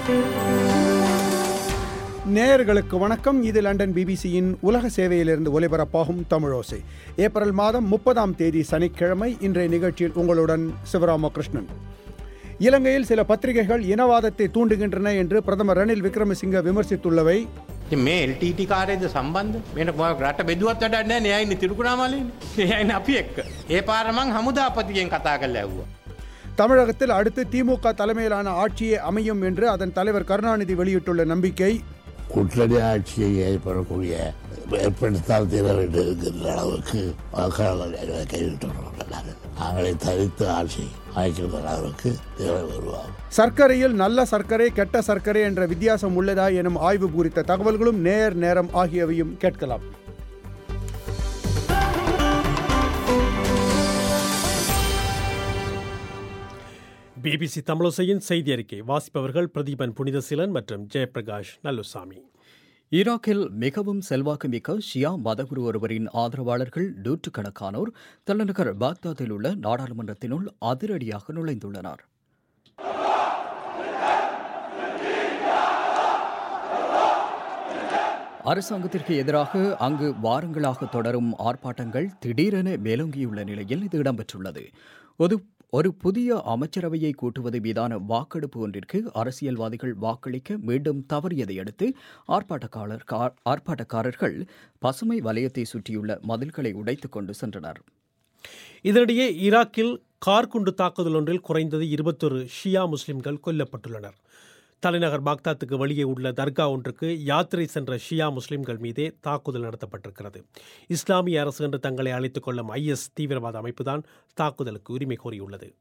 நேயர்களுக்கு வணக்கம் இது லண்டன் பிபிசியின் உலக சேவையிலிருந்து ஒலிபரப்பாகும் தமிழோசை ஏப்ரல் மாதம் முப்பதாம் தேதி சனிக்கிழமை இன்றைய நிகழ்ச்சியில் உங்களுடன் சிவராமகிருஷ்ணன் இலங்கையில் சில பத்திரிகைகள் இனவாதத்தை தூண்டுகின்றன என்று பிரதமர் ரணில் விக்ரமசிங்க விமர்சித்துள்ளவை ඉතින් මේ එල්ටීටි කාරයද සම්බන්ධ මෙට මො රට බෙදුවත් වටන්න නයයින්න තිරුකුණාමලින් එයයින අපි එක්ක ඒ පාරමං හමුදාපතිගෙන් කතා කල් ඇව්වා. தமிழகத்தில் அடுத்து திமுக தலைமையிலான ஆட்சியே அமையும் என்று அதன் தலைவர் கருணாநிதி வெளியிட்டுள்ள நம்பிக்கை கூட்டணி ஆட்சியை ஏற்படக்கூடிய ஏற்படுத்தால் தீர வேண்டும் என்கின்ற அளவுக்கு வாக்காளர்கள் கைவிட்டுள்ளார்கள் நாங்களே தனித்து ஆட்சி அமைக்கின்ற அளவுக்கு தேவை வருவார் சர்க்கரையில் நல்ல சர்க்கரை கெட்ட சர்க்கரை என்ற வித்தியாசம் உள்ளதா எனும் ஆய்வு குறித்த தகவல்களும் நேர் நேரம் ஆகியவையும் கேட்கலாம் பிபிசி தமிழோசையின் செய்தி அறிக்கை வாசிப்பவர்கள் பிரதீபன் புனிதசீலன் மற்றும் ஜெயபிரகாஷ் நல்லுசாமி ஈராக்கில் மிகவும் செல்வாக்குமிக்க ஷியா மதகுரு ஒருவரின் ஆதரவாளர்கள் நூற்றுக்கணக்கானோர் தலைநகர் பாக்தாத்தில் உள்ள நாடாளுமன்றத்தினுள் அதிரடியாக நுழைந்துள்ளனர் அரசாங்கத்திற்கு எதிராக அங்கு வாரங்களாக தொடரும் ஆர்ப்பாட்டங்கள் திடீரென மேலோங்கியுள்ள நிலையில் இது இடம்பெற்றுள்ளது ஒரு ஒரு புதிய அமைச்சரவையை கூட்டுவது மீதான வாக்கெடுப்பு ஒன்றிற்கு அரசியல்வாதிகள் வாக்களிக்க மீண்டும் தவறியதை அடுத்து ஆர்ப்பாட்டக்காரர் கா- ஆர்ப்பாட்டக்காரர்கள் பசுமை வலயத்தை சுற்றியுள்ள மதில்களை உடைத்துக் கொண்டு சென்றனர் இதனிடையே ஈராக்கில் கார் குண்டு தாக்குதல் ஒன்றில் குறைந்தது இருபத்தொரு ஷியா முஸ்லிம்கள் கொல்லப்பட்டுள்ளனர் தலைநகர் பாக்தாத்துக்கு வெளியே உள்ள தர்கா ஒன்றுக்கு யாத்திரை சென்ற ஷியா முஸ்லிம்கள் மீதே தாக்குதல் நடத்தப்பட்டிருக்கிறது இஸ்லாமிய அரசு என்று தங்களை அழைத்துக் கொள்ளும் ஐஎஸ் தீவிரவாத அமைப்புதான் தாக்குதலுக்கு உரிமை கோரியுள்ளது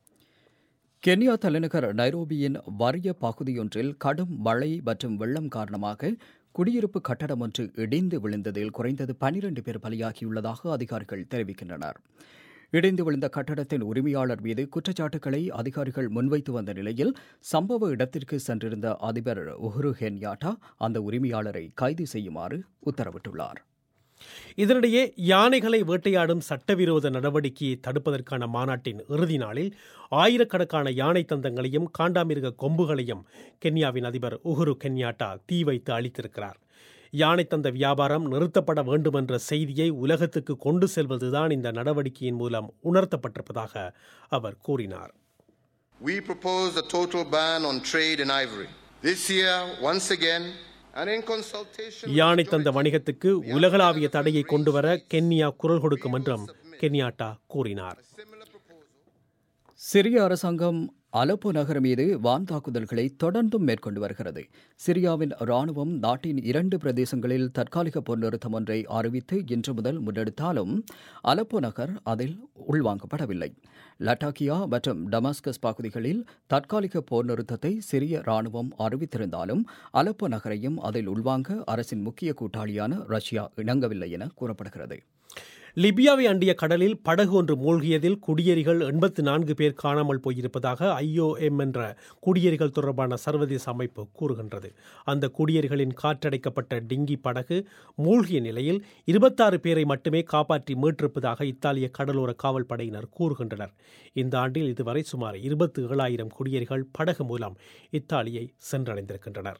கென்யா தலைநகர் நைரோபியின் வறிய பகுதியொன்றில் கடும் மழை மற்றும் வெள்ளம் காரணமாக குடியிருப்பு கட்டடம் ஒன்று இடிந்து விழுந்ததில் குறைந்தது பனிரெண்டு பேர் பலியாகியுள்ளதாக அதிகாரிகள் தெரிவிக்கின்றனர் இடிந்து விழுந்த கட்டடத்தின் உரிமையாளர் மீது குற்றச்சாட்டுகளை அதிகாரிகள் முன்வைத்து வந்த நிலையில் சம்பவ இடத்திற்கு சென்றிருந்த அதிபர் உஹுரு கென்யாட்டா அந்த உரிமையாளரை கைது செய்யுமாறு உத்தரவிட்டுள்ளார் இதனிடையே யானைகளை வேட்டையாடும் சட்டவிரோத நடவடிக்கையை தடுப்பதற்கான மாநாட்டின் இறுதி நாளில் ஆயிரக்கணக்கான யானை தந்தங்களையும் காண்டாமிருக கொம்புகளையும் கென்யாவின் அதிபர் உஹுரு கென்யாட்டா தீ வைத்து அளித்திருக்கிறார் யானை தந்த வியாபாரம் நிறுத்தப்பட வேண்டும் என்ற செய்தியை உலகத்துக்கு கொண்டு செல்வதுதான் இந்த நடவடிக்கையின் மூலம் உணர்த்தப்பட்டிருப்பதாக அவர் கூறினார் We propose a total ban on trade in ivory. This year, once again, and in consultation with யானை தந்த authorities, வணிகத்துக்கு உலகளாவிய தடையை கொண்டு வர கென்யா குரல் கொடுக்கும் என்றும் கென்யாட்டா கூறினார் சிரிய அரசாங்கம் அலப்போ நகர் மீது வான் தாக்குதல்களை தொடர்ந்தும் மேற்கொண்டு வருகிறது சிரியாவின் ராணுவம் நாட்டின் இரண்டு பிரதேசங்களில் தற்காலிக போர் நிறுத்தம் ஒன்றை அறிவித்து இன்று முதல் முன்னெடுத்தாலும் அலப்போ நகர் அதில் உள்வாங்கப்படவில்லை லட்டாக்கியா மற்றும் டமாஸ்கஸ் பகுதிகளில் தற்காலிக போர் நிறுத்தத்தை சிரிய ராணுவம் அறிவித்திருந்தாலும் அலப்போ நகரையும் அதில் உள்வாங்க அரசின் முக்கிய கூட்டாளியான ரஷ்யா இணங்கவில்லை என கூறப்படுகிறது லிபியாவை அண்டிய கடலில் படகு ஒன்று மூழ்கியதில் குடியேறிகள் எண்பத்து நான்கு பேர் காணாமல் போயிருப்பதாக ஐஓஎம் என்ற குடியேறிகள் தொடர்பான சர்வதேச அமைப்பு கூறுகின்றது அந்த குடியேறிகளின் காற்றடைக்கப்பட்ட டிங்கி படகு மூழ்கிய நிலையில் இருபத்தாறு பேரை மட்டுமே காப்பாற்றி மீட்டிருப்பதாக இத்தாலிய கடலோர காவல் படையினர் கூறுகின்றனர் இந்த ஆண்டில் இதுவரை சுமார் இருபத்தி ஏழாயிரம் குடியேறிகள் படகு மூலம் இத்தாலியை சென்றடைந்திருக்கின்றனர்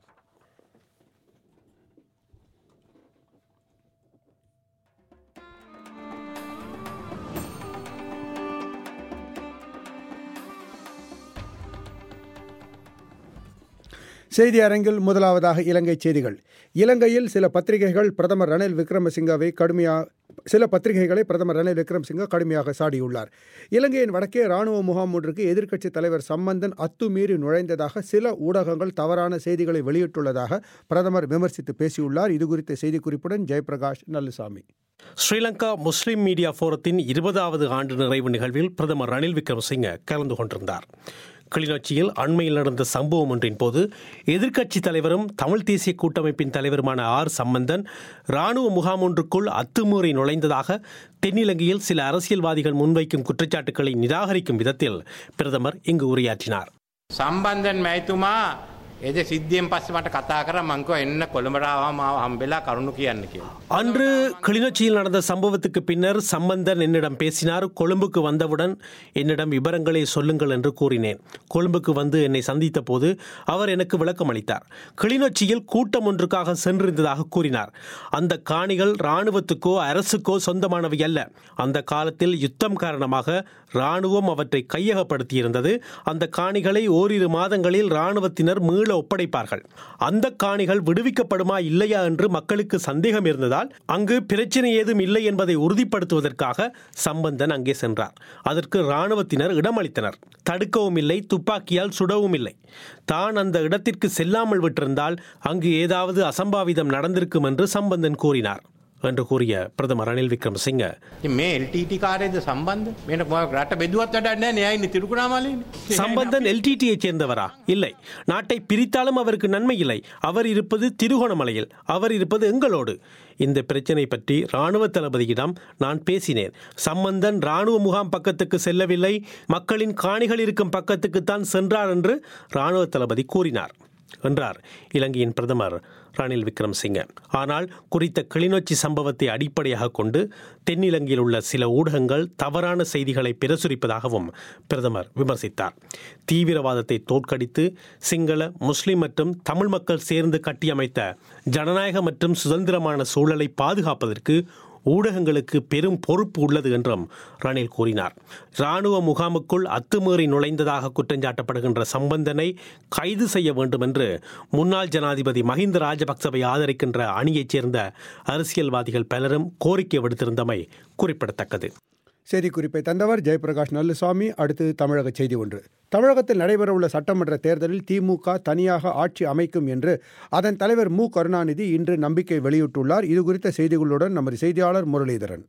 செய்தி அரங்கில் முதலாவதாக இலங்கை செய்திகள் இலங்கையில் சில பத்திரிகைகள் பிரதமர் ரணில் விக்ரமசிங்கவை கடுமையாக சில பத்திரிகைகளை பிரதமர் ரணில் விக்ரமசிங்க கடுமையாக சாடியுள்ளார் இலங்கையின் வடக்கே ராணுவ முகாம் ஒன்றுக்கு எதிர்க்கட்சித் தலைவர் சம்பந்தன் அத்துமீறி நுழைந்ததாக சில ஊடகங்கள் தவறான செய்திகளை வெளியிட்டுள்ளதாக பிரதமர் விமர்சித்து பேசியுள்ளார் இதுகுறித்த செய்திக்குறிப்புடன் ஜெயபிரகாஷ் நல்லுசாமி ஸ்ரீலங்கா முஸ்லிம் மீடியா ஃபோரத்தின் இருபதாவது ஆண்டு நிறைவு நிகழ்வில் பிரதமர் ரணில் விக்ரமசிங்க கலந்து கொண்டிருந்தார் கிளிநொச்சியில் அண்மையில் நடந்த சம்பவம் ஒன்றின் போது எதிர்க்கட்சித் தலைவரும் தமிழ் தேசிய கூட்டமைப்பின் தலைவருமான ஆர் சம்பந்தன் ராணுவ முகாம் ஒன்றுக்குள் அத்துமீறி நுழைந்ததாக தென்னிலங்கையில் சில அரசியல்வாதிகள் முன்வைக்கும் குற்றச்சாட்டுக்களை நிராகரிக்கும் விதத்தில் பிரதமர் இங்கு உரையாற்றினார் සම්බන්ධන් මැයිතුමා ඒද සිද්ධියෙන් පස්සේ මට කතා කර මංකව එන්න කොළඹරාවා මාව හම්බෙලා කරුණු කියන්න කියලා. அன்று கிளிநொச்சியில் நடந்த சம்பவத்துக்கு பின்னர் சம்பந்தன் என்னிடம் பேசினார் கொழும்புக்கு வந்தவுடன் என்னிடம் விவரங்களை சொல்லுங்கள் என்று கூறினேன் கொழும்புக்கு வந்து என்னை சந்தித்த போது அவர் எனக்கு விளக்கம் அளித்தார் கிளிநொச்சியில் கூட்டம் ஒன்றுக்காக சென்றிருந்ததாக கூறினார் அந்த காணிகள் இராணுவத்துக்கோ அரசுக்கோ சொந்தமானவை அல்ல அந்த காலத்தில் யுத்தம் காரணமாக இராணுவம் அவற்றை கையகப்படுத்தியிருந்தது அந்த காணிகளை ஓரிரு மாதங்களில் இராணுவத்தினர் மீள ஒப்படைப்பார்கள் அந்த காணிகள் விடுவிக்கப்படுமா இல்லையா என்று மக்களுக்கு சந்தேகம் இருந்ததால் அங்கு பிரச்சனை ஏதும் இல்லை என்பதை உறுதிப்படுத்துவதற்காக சம்பந்தன் அங்கே சென்றார் அதற்கு இராணுவத்தினர் இடமளித்தனர் தடுக்கவும் இல்லை துப்பாக்கியால் சுடவும் இல்லை தான் அந்த இடத்திற்கு செல்லாமல் விட்டிருந்தால் அங்கு ஏதாவது அசம்பாவிதம் நடந்திருக்கும் என்று சம்பந்தன் கூறினார் என்று கூறிய பிரதமர் ரணில் விக்ரமசிங்க ඉතින් මේ LTT කාරයද සම්බන්ධ මේට මොකක් රට බෙදුවත් වැඩක් නැහැ නේ අයින්නේ තිරුකුණාමලේනේ. சம்பந்தன் எல்டிடியை சேர்ந்தவரா இல்லை நாட்டை பிரித்தாலும் அவருக்கு நன்மை இல்லை அவர் இருப்பது திருகோணமலையில் அவர் இருப்பது எங்களோடு இந்த பிரச்சனை பற்றி ராணுவ தளபதியிடம் நான் பேசினேன் சம்பந்தன் ராணுவ முகாம் பக்கத்துக்கு செல்லவில்லை மக்களின் காணிகள் இருக்கும் பக்கத்துக்குத்தான் சென்றார் என்று ராணுவ தளபதி கூறினார் என்றார் இலங்கையின் பிரதமர் ரணில் விக்ரமசிங்க ஆனால் குறித்த கிளிநொச்சி சம்பவத்தை அடிப்படையாக கொண்டு தென்னிலங்கையில் உள்ள சில ஊடகங்கள் தவறான செய்திகளை பிரசுரிப்பதாகவும் பிரதமர் விமர்சித்தார் தீவிரவாதத்தை தோற்கடித்து சிங்கள முஸ்லிம் மற்றும் தமிழ் மக்கள் சேர்ந்து கட்டியமைத்த ஜனநாயக மற்றும் சுதந்திரமான சூழலை பாதுகாப்பதற்கு ஊடகங்களுக்கு பெரும் பொறுப்பு உள்ளது என்றும் ரணில் கூறினார் இராணுவ முகாமுக்குள் அத்துமீறி நுழைந்ததாக குற்றஞ்சாட்டப்படுகின்ற சம்பந்தனை கைது செய்ய வேண்டும் என்று முன்னாள் ஜனாதிபதி மஹிந்த ராஜபக்சவை ஆதரிக்கின்ற அணியைச் சேர்ந்த அரசியல்வாதிகள் பலரும் கோரிக்கை விடுத்திருந்தமை குறிப்பிடத்தக்கது செய்திக்குறிப்பை தந்தவர் ஜெயபிரகாஷ் நல்லுசாமி அடுத்து தமிழக செய்தி ஒன்று தமிழகத்தில் நடைபெறவுள்ள சட்டமன்ற தேர்தலில் திமுக தனியாக ஆட்சி அமைக்கும் என்று அதன் தலைவர் மு கருணாநிதி இன்று நம்பிக்கை வெளியிட்டுள்ளார் இது குறித்த செய்திகளுடன் நமது செய்தியாளர் முரளிதரன்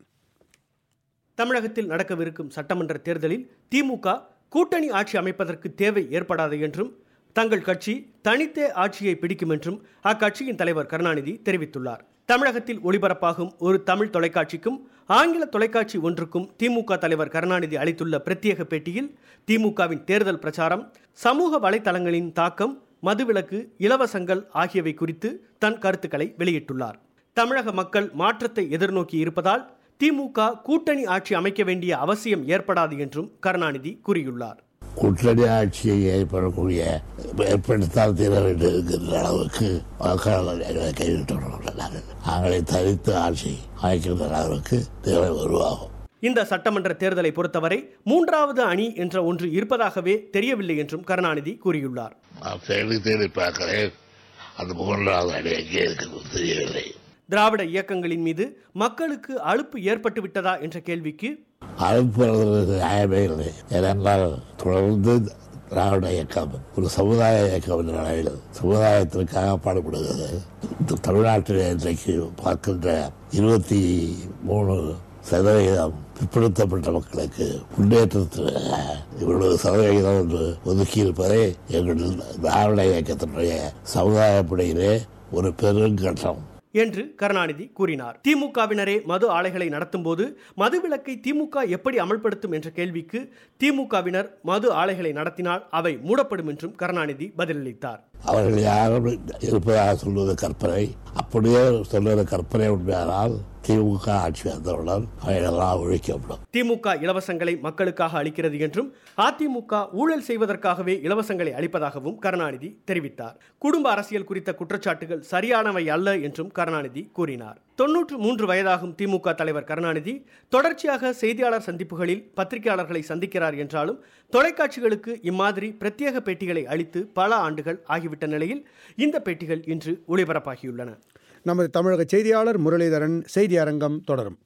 தமிழகத்தில் நடக்கவிருக்கும் சட்டமன்ற தேர்தலில் திமுக கூட்டணி ஆட்சி அமைப்பதற்கு தேவை ஏற்படாது என்றும் தங்கள் கட்சி தனித்தே ஆட்சியை பிடிக்கும் என்றும் அக்கட்சியின் தலைவர் கருணாநிதி தெரிவித்துள்ளார் தமிழகத்தில் ஒளிபரப்பாகும் ஒரு தமிழ் தொலைக்காட்சிக்கும் ஆங்கில தொலைக்காட்சி ஒன்றுக்கும் திமுக தலைவர் கருணாநிதி அளித்துள்ள பிரத்யேக பேட்டியில் திமுகவின் தேர்தல் பிரச்சாரம் சமூக வலைதளங்களின் தாக்கம் மதுவிலக்கு இலவசங்கள் ஆகியவை குறித்து தன் கருத்துக்களை வெளியிட்டுள்ளார் தமிழக மக்கள் மாற்றத்தை எதிர்நோக்கி இருப்பதால் திமுக கூட்டணி ஆட்சி அமைக்க வேண்டிய அவசியம் ஏற்படாது என்றும் கருணாநிதி கூறியுள்ளார் கூட்டணி ஆட்சியை ஏற்படக்கூடிய ஏற்படுத்தால் தீர வேண்டும் என்கின்ற அளவுக்கு வாக்காளர்கள் எங்களை கைவிட்டுள்ளார்கள் நாங்களை தனித்து ஆட்சி அமைக்கின்ற அளவுக்கு தேவை உருவாகும் இந்த சட்டமன்ற தேர்தலை பொறுத்தவரை மூன்றாவது அணி என்ற ஒன்று இருப்பதாகவே தெரியவில்லை என்றும் கருணாநிதி கூறியுள்ளார் நான் தேடி தேடி பார்க்கிறேன் அந்த மூன்றாவது அணி எங்கே இருக்கிறது தெரியவில்லை திராவிட இயக்கங்களின் மீது மக்களுக்கு அலுப்பு ஏற்பட்டு விட்டதா என்ற கேள்விக்கு அனுப்புறது நியாயமே இல்லை ஏனென்றால் தொடர்ந்து திராவிட இயக்கம் ஒரு சமுதாய இயக்கம் என்ற நிலையில் சமுதாயத்திற்காக பாடுபடுகிறது இந்த தமிழ்நாட்டில் இன்றைக்கு பார்க்கின்ற இருபத்தி மூணு சதவிகிதம் பிற்படுத்தப்பட்ட மக்களுக்கு முன்னேற்றத்திற்காக இவ்வளவு சதவிகிதம் என்று ஒதுக்கியிருப்பதே எங்கள் திராவிட இயக்கத்தினுடைய சமுதாய படையிலே ஒரு பெருங்கட்டம் என்று கருணாநிதி கூறினார் திமுகவினரே மது ஆலைகளை நடத்தும் போது மதுவிலக்கை திமுக எப்படி அமல்படுத்தும் என்ற கேள்விக்கு திமுகவினர் மது ஆலைகளை நடத்தினால் அவை மூடப்படும் என்றும் கருணாநிதி பதிலளித்தார் அவர்கள் யாரும் இருப்பதாக சொல்வது கற்பனை அப்படியே சொல்வது கற்பனை உண்மையானால் திமுக ஆட்சி வந்தவுடன் அவைகளெல்லாம் ஒழிக்கப்படும் திமுக இலவசங்களை மக்களுக்காக அளிக்கிறது என்றும் அதிமுக ஊழல் செய்வதற்காகவே இலவசங்களை அளிப்பதாகவும் கருணாநிதி தெரிவித்தார் குடும்ப அரசியல் குறித்த குற்றச்சாட்டுகள் சரியானவை அல்ல என்றும் கருணாநிதி கூறினார் தொன்னூற்று மூன்று வயதாகும் திமுக தலைவர் கருணாநிதி தொடர்ச்சியாக செய்தியாளர் சந்திப்புகளில் பத்திரிகையாளர்களை சந்திக்கிறார் என்றாலும் தொலைக்காட்சிகளுக்கு இம்மாதிரி பிரத்யேக பேட்டிகளை அளித்து பல ஆண்டுகள் ஆகிவிட்ட நிலையில் இந்த பேட்டிகள் இன்று ஒளிபரப்பாகியுள்ளன நமது தமிழக செய்தியாளர் முரளிதரன் செய்தி அரங்கம் தொடரும்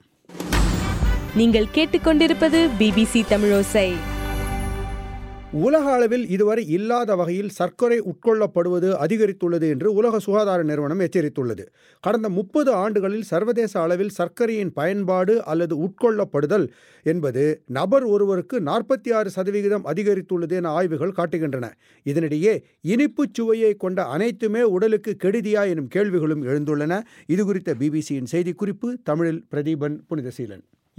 நீங்கள் கேட்டுக்கொண்டிருப்பது பிபிசி தமிழோசை உலக அளவில் இதுவரை இல்லாத வகையில் சர்க்கரை உட்கொள்ளப்படுவது அதிகரித்துள்ளது என்று உலக சுகாதார நிறுவனம் எச்சரித்துள்ளது கடந்த முப்பது ஆண்டுகளில் சர்வதேச அளவில் சர்க்கரையின் பயன்பாடு அல்லது உட்கொள்ளப்படுதல் என்பது நபர் ஒருவருக்கு நாற்பத்தி ஆறு சதவிகிதம் அதிகரித்துள்ளது என ஆய்வுகள் காட்டுகின்றன இதனிடையே இனிப்புச் சுவையை கொண்ட அனைத்துமே உடலுக்கு கெடுதியா எனும் கேள்விகளும் எழுந்துள்ளன இது குறித்த பிபிசியின் செய்திக்குறிப்பு தமிழில் பிரதீபன் புனிதசீலன்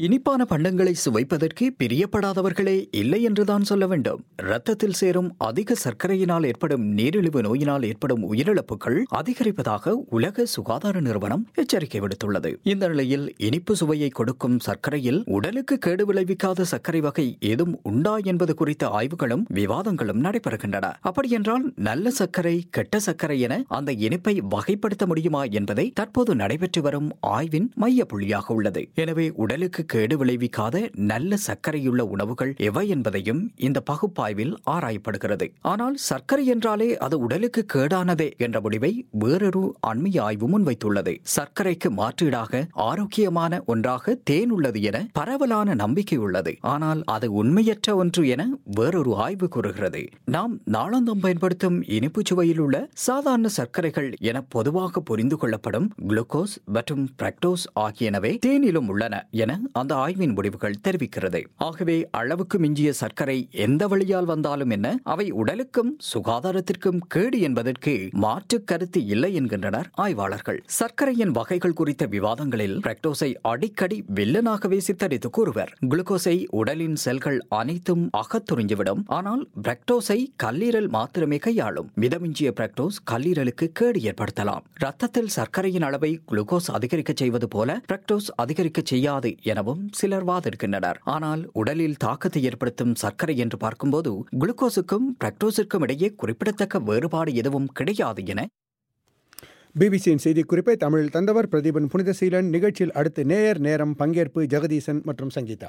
இனிப்பான பண்டங்களை சுவைப்பதற்கு பிரியப்படாதவர்களே இல்லை என்றுதான் சொல்ல வேண்டும் இரத்தத்தில் சேரும் அதிக சர்க்கரையினால் ஏற்படும் நீரிழிவு நோயினால் ஏற்படும் உயிரிழப்புகள் அதிகரிப்பதாக உலக சுகாதார நிறுவனம் எச்சரிக்கை விடுத்துள்ளது இந்த நிலையில் இனிப்பு சுவையை கொடுக்கும் சர்க்கரையில் உடலுக்கு கேடு விளைவிக்காத சர்க்கரை வகை ஏதும் உண்டா என்பது குறித்த ஆய்வுகளும் விவாதங்களும் நடைபெறுகின்றன அப்படியென்றால் நல்ல சர்க்கரை கெட்ட சர்க்கரை என அந்த இனிப்பை வகைப்படுத்த முடியுமா என்பதை தற்போது நடைபெற்று வரும் ஆய்வின் மைய புள்ளியாக உள்ளது எனவே உடலுக்கு கேடு விளைவிக்காத நல்ல சர்க்கரையுள்ள உணவுகள் எவை என்பதையும் இந்த பகுப்பாய்வில் ஆராயப்படுகிறது ஆனால் சர்க்கரை என்றாலே அது உடலுக்கு கேடானதே என்ற முடிவை வேறொரு அண்மைய ஆய்வு முன்வைத்துள்ளது சர்க்கரைக்கு மாற்றீடாக ஆரோக்கியமான ஒன்றாக தேன் உள்ளது என பரவலான நம்பிக்கை உள்ளது ஆனால் அது உண்மையற்ற ஒன்று என வேறொரு ஆய்வு கூறுகிறது நாம் நாளாந்தம் பயன்படுத்தும் இனிப்பு சுவையில் உள்ள சாதாரண சர்க்கரைகள் என பொதுவாக புரிந்து கொள்ளப்படும் குளுக்கோஸ் மற்றும் பிரக்டோஸ் ஆகியனவே தேனிலும் உள்ளன என அந்த ஆய்வின் முடிவுகள் தெரிவிக்கிறது ஆகவே அளவுக்கு மிஞ்சிய சர்க்கரை எந்த வழியால் வந்தாலும் என்ன அவை உடலுக்கும் சுகாதாரத்திற்கும் கேடு என்பதற்கு மாற்று கருத்து இல்லை என்கின்றனர் ஆய்வாளர்கள் சர்க்கரையின் வகைகள் குறித்த விவாதங்களில் பிரக்டோஸை அடிக்கடி வில்லனாகவே சித்தரித்து கூறுவர் குளுக்கோஸை உடலின் செல்கள் அனைத்தும் அகத்துறிஞ்சுவிடும் ஆனால் பிரக்டோஸை கல்லீரல் மாத்திரமே கையாளும் மிதமிஞ்சிய பிரக்டோஸ் கல்லீரலுக்கு கேடு ஏற்படுத்தலாம் ரத்தத்தில் சர்க்கரையின் அளவை குளுக்கோஸ் அதிகரிக்க செய்வது போல பிரக்டோஸ் அதிகரிக்க செய்யாது எனவும் சிலர் வாதிடுகின்றனர் ஆனால் உடலில் தாக்கத்தை ஏற்படுத்தும் சர்க்கரை என்று பார்க்கும்போது குளுக்கோஸுக்கும் பிரக்டோஸிற்கும் இடையே குறிப்பிடத்தக்க வேறுபாடு எதுவும் கிடையாது என பிபிசியின் செய்திக்குறிப்பை தமிழில் தந்தவர் பிரதீபன் புனிதசீலன் நிகழ்ச்சியில் அடுத்து நேயர் நேரம் பங்கேற்பு ஜெகதீசன் மற்றும் சங்கீதா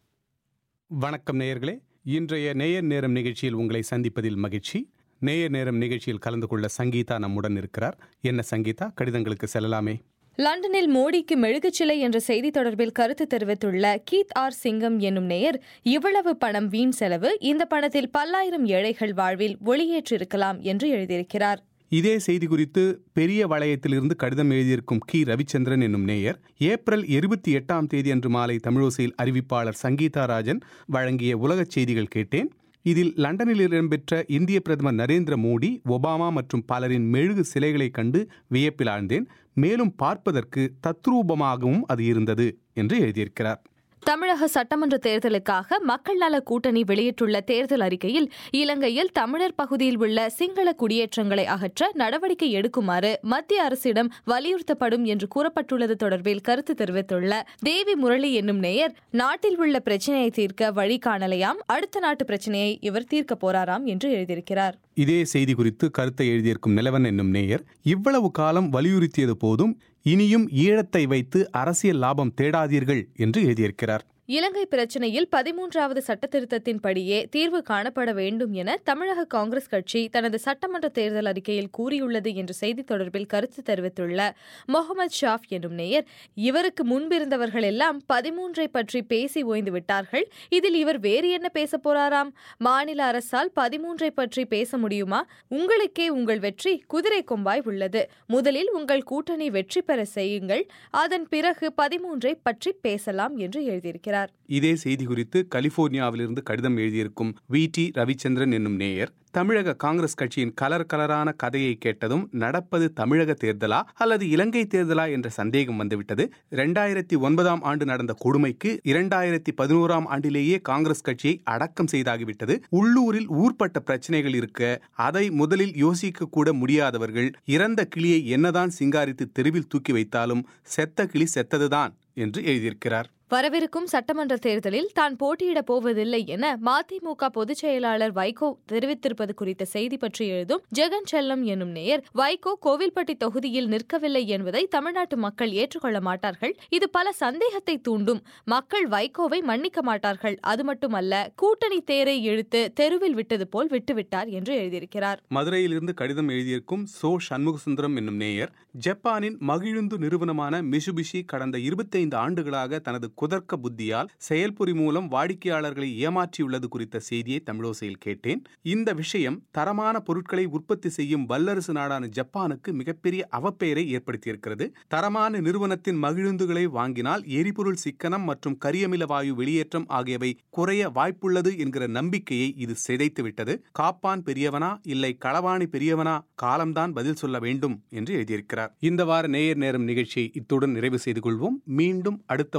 வணக்கம் நேயர்களே இன்றைய நேயர் நேரம் நிகழ்ச்சியில் உங்களை சந்திப்பதில் மகிழ்ச்சி நேயர் நேரம் நிகழ்ச்சியில் கலந்து கொள்ள சங்கீதா நம்முடன் இருக்கிறார் என்ன சங்கீதா கடிதங்களுக்கு செல்லலாமே லண்டனில் மோடிக்கு மெழுகுச்சிலை என்ற செய்தி தொடர்பில் கருத்து தெரிவித்துள்ள கீத் ஆர் சிங்கம் என்னும் நேயர் இவ்வளவு பணம் வீண் செலவு இந்த பணத்தில் பல்லாயிரம் ஏழைகள் வாழ்வில் ஒளியேற்றிருக்கலாம் என்று எழுதியிருக்கிறார் இதே செய்தி குறித்து பெரிய வளையத்திலிருந்து கடிதம் எழுதியிருக்கும் கி ரவிச்சந்திரன் என்னும் நேயர் ஏப்ரல் இருபத்தி எட்டாம் தேதி அன்று மாலை தமிழோசையில் அறிவிப்பாளர் சங்கீதா ராஜன் வழங்கிய உலகச் செய்திகள் கேட்டேன் இதில் லண்டனில் இடம்பெற்ற இந்திய பிரதமர் நரேந்திர மோடி ஒபாமா மற்றும் பலரின் மெழுகு சிலைகளைக் கண்டு வியப்பில் ஆழ்ந்தேன் மேலும் பார்ப்பதற்கு தத்ரூபமாகவும் அது இருந்தது என்று எழுதியிருக்கிறார் தமிழக சட்டமன்ற தேர்தலுக்காக மக்கள் நல கூட்டணி வெளியிட்டுள்ள தேர்தல் அறிக்கையில் இலங்கையில் தமிழர் பகுதியில் உள்ள சிங்கள குடியேற்றங்களை அகற்ற நடவடிக்கை எடுக்குமாறு மத்திய அரசிடம் வலியுறுத்தப்படும் என்று கூறப்பட்டுள்ளது தொடர்பில் கருத்து தெரிவித்துள்ள தேவி முரளி என்னும் நேயர் நாட்டில் உள்ள பிரச்சினையை தீர்க்க வழி காணலையாம் அடுத்த நாட்டு பிரச்சினையை இவர் தீர்க்க போறாராம் என்று எழுதியிருக்கிறார் இதே செய்தி குறித்து கருத்தை எழுதியிருக்கும் நிலவன் என்னும் நேயர் இவ்வளவு காலம் வலியுறுத்தியது போதும் இனியும் ஈழத்தை வைத்து அரசியல் லாபம் தேடாதீர்கள் என்று எழுதியிருக்கிறார் இலங்கை பிரச்சினையில் பதிமூன்றாவது சட்டத்திருத்தத்தின்படியே தீர்வு காணப்பட வேண்டும் என தமிழக காங்கிரஸ் கட்சி தனது சட்டமன்ற தேர்தல் அறிக்கையில் கூறியுள்ளது என்ற செய்தி தொடர்பில் கருத்து தெரிவித்துள்ள முகமது ஷாஃப் என்னும் நேயர் இவருக்கு முன்பிருந்தவர்கள் எல்லாம் பதிமூன்றை பற்றி பேசி ஓய்ந்து விட்டார்கள் இதில் இவர் வேறு என்ன பேச போறாராம் மாநில அரசால் பதிமூன்றை பற்றி பேச முடியுமா உங்களுக்கே உங்கள் வெற்றி குதிரை கொம்பாய் உள்ளது முதலில் உங்கள் கூட்டணி வெற்றி பெற செய்யுங்கள் அதன் பிறகு பதிமூன்றை பற்றி பேசலாம் என்று எழுதியிருக்கிறார் இதே செய்தி குறித்து கலிபோர்னியாவிலிருந்து கடிதம் எழுதியிருக்கும் வி டி ரவிச்சந்திரன் என்னும் நேயர் தமிழக காங்கிரஸ் கட்சியின் கலர் கலரான கதையை கேட்டதும் நடப்பது தமிழக தேர்தலா அல்லது இலங்கை தேர்தலா என்ற சந்தேகம் வந்துவிட்டது இரண்டாயிரத்தி ஒன்பதாம் ஆண்டு நடந்த கொடுமைக்கு இரண்டாயிரத்தி பதினோராம் ஆண்டிலேயே காங்கிரஸ் கட்சியை அடக்கம் செய்தாகிவிட்டது உள்ளூரில் ஊர்பட்ட பிரச்சனைகள் இருக்க அதை முதலில் யோசிக்க கூட முடியாதவர்கள் இறந்த கிளியை என்னதான் சிங்காரித்து தெருவில் தூக்கி வைத்தாலும் செத்த கிளி செத்ததுதான் என்று எழுதியிருக்கிறார் வரவிருக்கும் சட்டமன்ற தேர்தலில் தான் போட்டியிடப் போவதில்லை என மதிமுக பொதுச் செயலாளர் வைகோ தெரிவித்திருப்பது குறித்த செய்தி பற்றி எழுதும் ஜெகன் செல்லம் என்னும் நேயர் வைகோ கோவில்பட்டி தொகுதியில் நிற்கவில்லை என்பதை தமிழ்நாட்டு மக்கள் ஏற்றுக்கொள்ள மாட்டார்கள் இது பல சந்தேகத்தை தூண்டும் மக்கள் வைகோவை மன்னிக்க மாட்டார்கள் அது மட்டுமல்ல கூட்டணி தேரை இழுத்து தெருவில் விட்டது போல் விட்டுவிட்டார் என்று எழுதியிருக்கிறார் மதுரையிலிருந்து கடிதம் எழுதியிருக்கும் சோ சண்முகசுந்தரம் என்னும் நேயர் ஜப்பானின் மகிழுந்து நிறுவனமான மிசுபிஷி கடந்த இருபத்தைந்து ஆண்டுகளாக தனது குதர்க்க புத்தியால் செயல்பொறி மூலம் வாடிக்கையாளர்களை ஏமாற்றியுள்ளது குறித்த செய்தியை தமிழோசையில் கேட்டேன் இந்த விஷயம் தரமான பொருட்களை உற்பத்தி செய்யும் வல்லரசு நாடான ஜப்பானுக்கு மிகப்பெரிய அவப்பெயரை ஏற்படுத்தியிருக்கிறது தரமான நிறுவனத்தின் மகிழுந்துகளை வாங்கினால் எரிபொருள் சிக்கனம் மற்றும் கரியமில வாயு வெளியேற்றம் ஆகியவை குறைய வாய்ப்புள்ளது என்கிற நம்பிக்கையை இது சிதைத்து விட்டது காப்பான் பெரியவனா இல்லை களவாணி பெரியவனா காலம்தான் பதில் சொல்ல வேண்டும் என்று எழுதியிருக்கிறார் இந்த வார நேயர் நேரம் நிகழ்ச்சியை இத்துடன் நிறைவு செய்து கொள்வோம் மீண்டும் அடுத்த வாரம் உங்களை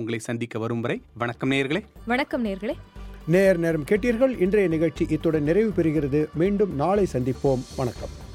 உங்களை சந்திக்க வரும் வரை வணக்கம் நேயர்களே வணக்கம் நேர்களே நேர் நேரம் கேட்டீர்கள் இன்றைய நிகழ்ச்சி இத்துடன் நிறைவு பெறுகிறது மீண்டும் நாளை சந்திப்போம் வணக்கம்